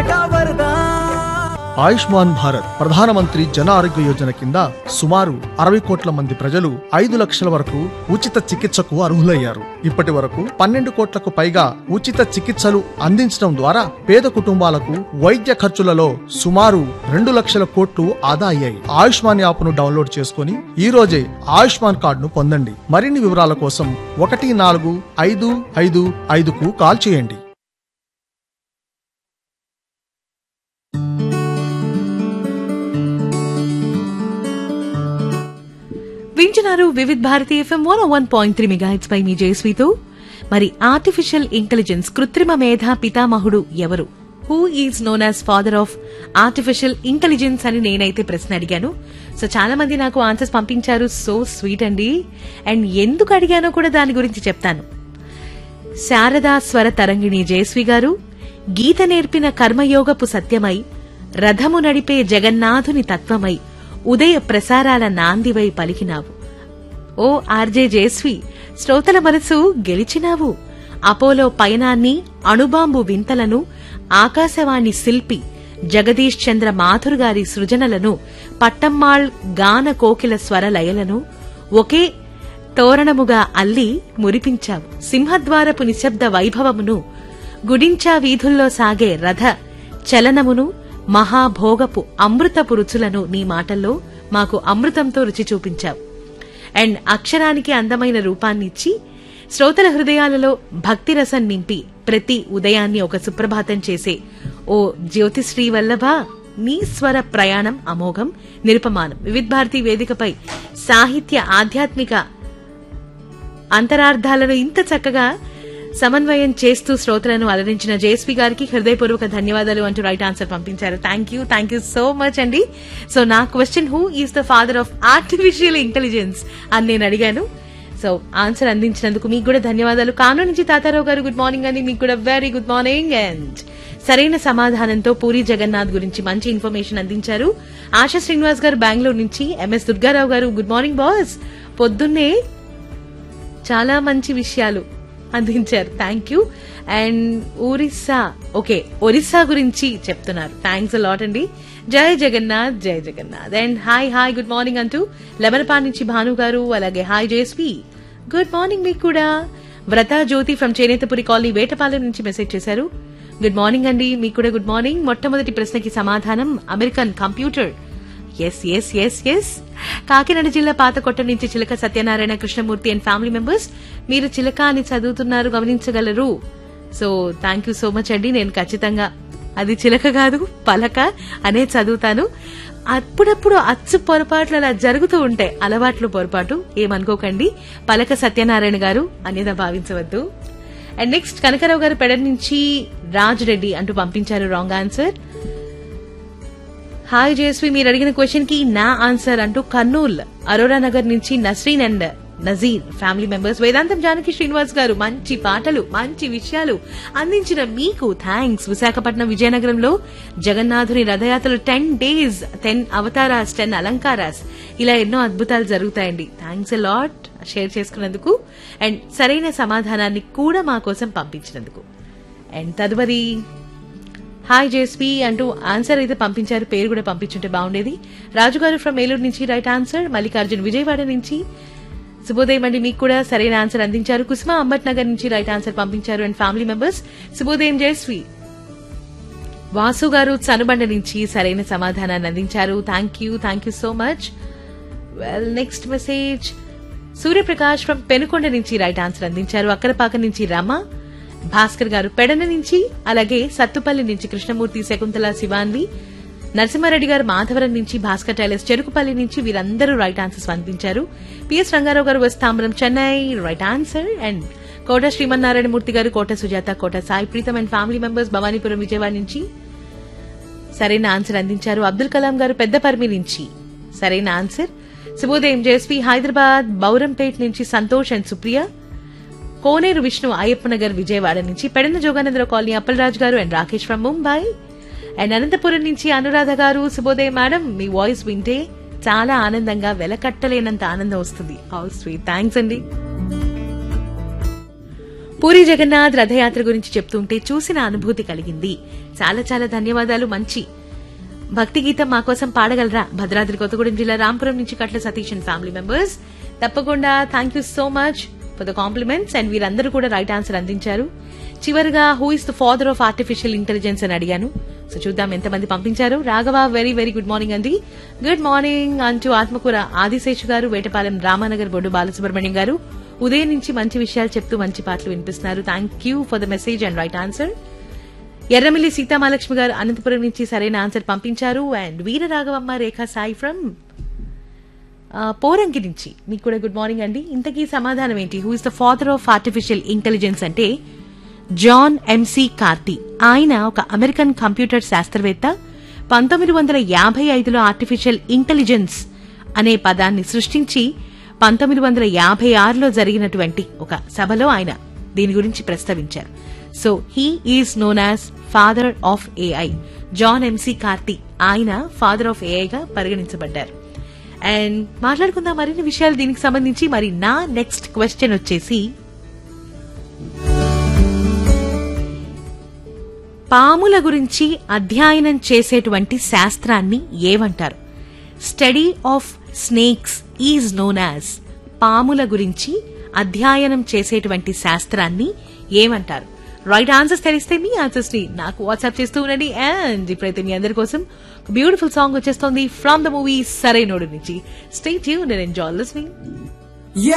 వచ్చేగా వరదా ఆయుష్మాన్ భారత్ ప్రధానమంత్రి జన ఆరోగ్య యోజన కింద సుమారు అరవై కోట్ల మంది ప్రజలు ఐదు లక్షల వరకు ఉచిత చికిత్సకు అర్హులయ్యారు ఇప్పటి వరకు పన్నెండు కోట్లకు పైగా ఉచిత చికిత్సలు అందించడం ద్వారా పేద కుటుంబాలకు వైద్య ఖర్చులలో సుమారు రెండు లక్షల కోట్లు ఆదా అయ్యాయి ఆయుష్మాన్ యాప్ ను డౌన్లోడ్ చేసుకుని ఈ రోజే ఆయుష్మాన్ కార్డును పొందండి మరిన్ని వివరాల కోసం ఒకటి నాలుగు ఐదు ఐదు ఐదుకు కాల్ చేయండి వింటున్నారు Vividh Bharati FM one one point three mega hits పై మీ జయశ్రీతో మరి ఆర్టిఫిషియల్ ఇంటెలిజెన్స్ కృత్రిమ మేధా పితామహుడు ఎవరు who is known as father of artificial intelligence అని నేనైతే ప్రశ్న అడిగాను సో చాలా మంది నాకు ఆన్సర్స్ పంపించారు సో స్వీట్ అండి అండ్ ఎందుకు అడిగానో కూడా దాని గురించి చెప్తాను శారదా స్వర తరంగిణి జయశ్రీ గారు గీత నేర్పిన కర్మయోగపు సత్యమై రథము నడిపే జగన్నాథుని తత్వమై ఉదయ ప్రసారాల నాందివై పలికినావు ఓ ఆర్జే జయశ్రీ శ్రోతల మనసు గెలిచినావు అపోలో పయనాన్ని అణుబాంబు వింతలను ఆకాశవాణి శిల్పి జగదీష్ చంద్ర మాథుర్ గారి సృజనలను పట్టమ్మాళ్ గాన కోకిల స్వరలయలను ఒకే తోరణముగా అల్లి మురిపించావు సింహద్వారపు నిశ్శబ్ద వైభవమును గుడించా వీధుల్లో సాగే రథ చలనమును మహాభోగపు అమృతపు రుచులను నీ మాటల్లో మాకు అమృతంతో రుచి చూపించావు అండ్ అక్షరానికి అందమైన రూపాన్ని ఇచ్చి శ్రోతల హృదయాలలో భక్తి రసం నింపి ప్రతి ఉదయాన్ని ఒక సుప్రభాతం చేసే ఓ జ్యోతిశ్రీ వల్లభ నీ స్వర ప్రయాణం అమోఘం నిరుపమానం వివిధ్ భారతి వేదికపై సాహిత్య ఆధ్యాత్మిక అంతరార్థాలను ఇంత చక్కగా సమన్వయం చేస్తూ శ్రోతలను అలరించిన జేఎస్పీ గారికి హృదయపూర్వక ధన్యవాదాలు అంటూ రైట్ ఆన్సర్ పంపించారు thank you thank you so much అండి సో నా question who is the father of artificial intelligence అని నేను అడిగాను సో ఆన్సర్ అందించినందుకు మీకు కూడా ధన్యవాదాలు కాను నుంచి తాతారావు గారు గుడ్ మార్నింగ్ అండి మీకు కూడా వెరీ గుడ్ మార్నింగ్ అండ్ సరైన సమాధానంతో పూరి జగన్నాథ్ గురించి మంచి ఇన్ఫర్మేషన్ అందించారు ఆశా శ్రీనివాస్ గారు బెంగళూరు నుంచి ఎంఎస్ దుర్గారావు గారు గుడ్ మార్నింగ్ బాస్ పొద్దున్నే చాలా మంచి విషయాలు అందించారు thank you and Orissa okay Orissa గురించి చెప్తున్నారు థ్యాంక్స్ లాట్ అండి జై జగన్నాథ్ జై Jagannath and hi hi good morning అంటూ లెమనపా నుంచి భాను గారు అలాగే హాయ్ జేస్వి గుడ్ మార్నింగ్ మీకు కూడా వ్రత జ్యోతి ఫ్రమ్ చేనేతపురి కాలనీ వేటపాలెం నుంచి మెసేజ్ చేశారు గుడ్ మార్నింగ్ అండి మీకు కూడా గుడ్ మార్నింగ్ మొట్టమొదటి ప్రశ్నకి సమాధానం American computer S S S S Kakinada జిల్లా పాతకొట్ట నుంచి Chilaka Satyanarayana Krishnamurthy and family members మీరు చిలక అని చదువుతున్నారు గమనించగలరు so thank you so much అండి నేను ఖచ్చితంగా అది చిలక కాదు పలక అనే చదువుతాను అప్పుడప్పుడు అచ్చు పొరపాట్లు అలా జరుగుతూ ఉంటాయి అలవాట్లు పొరపాటు ఏమనుకోకండి పలక సత్యనారాయణ గారు అనేదా భావించవద్దు అండ్ నెక్స్ట్ కనకరావు గారు పెడ నుంచి రాజ్ రెడ్డి అంటూ పంపించారు రాంగ్ ఆన్సర్ హాయ్ జయశ్రీ మీరు అడిగిన క్వశ్చన్ కి నా ఆన్సర్ అంటూ కర్నూల్ అరోరా నగర్ నుంచి Nasreen and Nazeer family members Vedantam Janaki Srinivas గారు మంచి పాటలు మంచి విషయాలు అందించిన మీకు థ్యాంక్స్ విశాఖపట్నం విజయనగరంలో జగన్నాథుని రథయాత్రలు టెన్ డేస్ టెన్ అవతారాస్ టెన్ అలంకారాస్ ఇలా ఎన్నో అద్భుతాలు జరుగుతాయండి థ్యాంక్స్ లాట్ షేర్ చేసుకున్నందుకు అండ్ సరైన సమాధానాన్ని కూడా మా కోసం పంపించినందుకు అండ్ తదుపరి హాయ్ జేస్పీ అంటూ ఆన్సర్ అయితే పంపించారు పేరు కూడా పంపించుంటే బాగుండేది రాజుగారు ఫ్రమ్ ఏలూరు నుంచి రైట్ ఆన్సర్ మల్లికార్జున్ విజయవాడ నుంచి శుభోదయం అండి మీకు కూడా సరైన ఆన్సర్ అందించారు కుసుమ అంబట్ నగర్ నుంచి రైట్ ఆన్సర్ పంపించారు అండ్ ఫ్యామిలీ మెంబర్స్ శుభోదయం జయశ్రీ వాసు గారు చనుబండ నుంచి సరైన సమాధానాన్ని అందించారు thank you thank you so much well next message Suryaprakash from Penukonda నుంచి రైట్ ఆన్సర్ అందించారు అక్కరపాక నుంచి రమ భాస్కర్ గారు పెడన నుంచి అలాగే సత్తుపల్లి నుంచి కృష్ణమూర్తి శకుంతల శివాన్వి నరసింహారెడ్డి గారు మాధవరం నుంచి భాస్కర్ టైలర్స్ చెరుకుపల్లి నుంచి వీరందరూ రైట్ ఆన్సర్స్ అందించారు పిఎస్ రంగారావు గారు వస్తాంబరం Chennai right answer and Kota Srimannarayanamurthy గారు Kota Sujatha Kota Sai Preetham and family members Bhavanipuram Vijayawada నుంచి సరైన ఆన్సర్ అందించారు అబ్దుల్ కలాం గారు పెద్దపర్మి నుంచి సరైన ఆన్సర్ శుభోదయం జేఎస్పీ హైదరాబాద్ బౌరంపేట్ నుంచి సంతోష్ అండ్ సుప్రియ కోనేరు విష్ణు అయ్యప్ప నగర్ విజయవాడ నుంచి పెడన జోగానందరావు కాలనీ అప్పలరాజు గారు and Rakesh from Mumbai and Anantapuram నుంచి అనురాధ గారు శుభోదయం మేడం మీ వాయిస్ వింటే చాలా ఆనందంగా వెలకట్టలేనంత ఆనందం వస్తుంది హౌ స్వీట్ థ్యాంక్స్ అండి పూరి జగన్నాథ్ రథయాత్ర గురించి చెప్తుంటే చూసిన అనుభూతి కలిగింది చాలా చాలా ధన్యవాదాలు మంచి భక్తి గీతం మా కోసం పాడగలరా భద్రాద్రి కొత్తగూడెం జిల్లా రాంపురం నుంచి Katla Satish and family members తప్పకుండా thank you so much for the compliments and వీరందరూ కూడా రైట్ ఆన్సర్ అందించారు చివరిగా who is the father of artificial intelligence అని అడిగాను సో చూద్దాం ఎంతమంది పంపించారు Raghava very very good morning అండి గుడ్ మార్నింగ్ అంటూ ఆత్మకూర ఆదిశేషు గారు వేటపాలెం రామానగర్ బొడ్డు బాలసుబ్రహ్మణ్యం గారు ఉదయం నుంచి మంచి విషయాలు చెప్తూ మంచి పాటలు వినిపిస్తున్నారు thank you for the message and right answer Erramilli Seethamahalakshmi గారు అనంతపురం నుంచి సరైన ఆన్సర్ పంపించారు అండ్ వీర రాఘవమ్మ రేఖా సాయి ఫ్రమ్ పోరంకి నుంచి మీకు కూడా గుడ్ మార్నింగ్ అండి ఇంతకీ సమాధానం ఏంటి who is the father of artificial intelligence అంటే జాన్ ఎంసి కార్టీ ఆయన ఒక అమెరికన్ కంప్యూటర్ శాస్త్రవేత్త పంతొమ్మిది వందల యాభై ఐదులో ఆర్టిఫిషియల్ ఇంటెలిజెన్స్ అనే పదాన్ని సృష్టించి పంతొమ్మిది వందల యాభై ఆరులో జరిగినటువంటి ఒక సభలో ఆయన దీని గురించి ప్రస్తావించారు so he is known as father of AI John McCarthy ఆయన ఫాదర్ ఆఫ్ ఏఐగా పరిగణించబడ్డారు అండ్ మాట్లాడుకుందాం మరిన్ని విషయాలు దీనికి సంబంధించి మరి నా నెక్స్ట్ క్వశ్చన్ వచ్చేసి పాముల గురించి అధ్యయనం చేసేటువంటి శాస్త్రాన్ని ఏమంటారు study of snakes is known as పాముల గురించి అధ్యయనం చేసేటువంటి శాస్త్రాన్ని ఏమంటారు రైట్ ఆన్సర్స్ తెలిస్తే మీ ఆన్సర్స్ ని నాకు వాట్సాప్ చేస్తూ ఉండండి అండ్ ఇప్పుడైతే మీ అందరి కోసం బ్యూటిఫుల్ సాంగ్ వచ్చేస్తోంది ఫ్రమ్ ద మూవీ సరైనోడు నుంచి stay tune and enjoy listening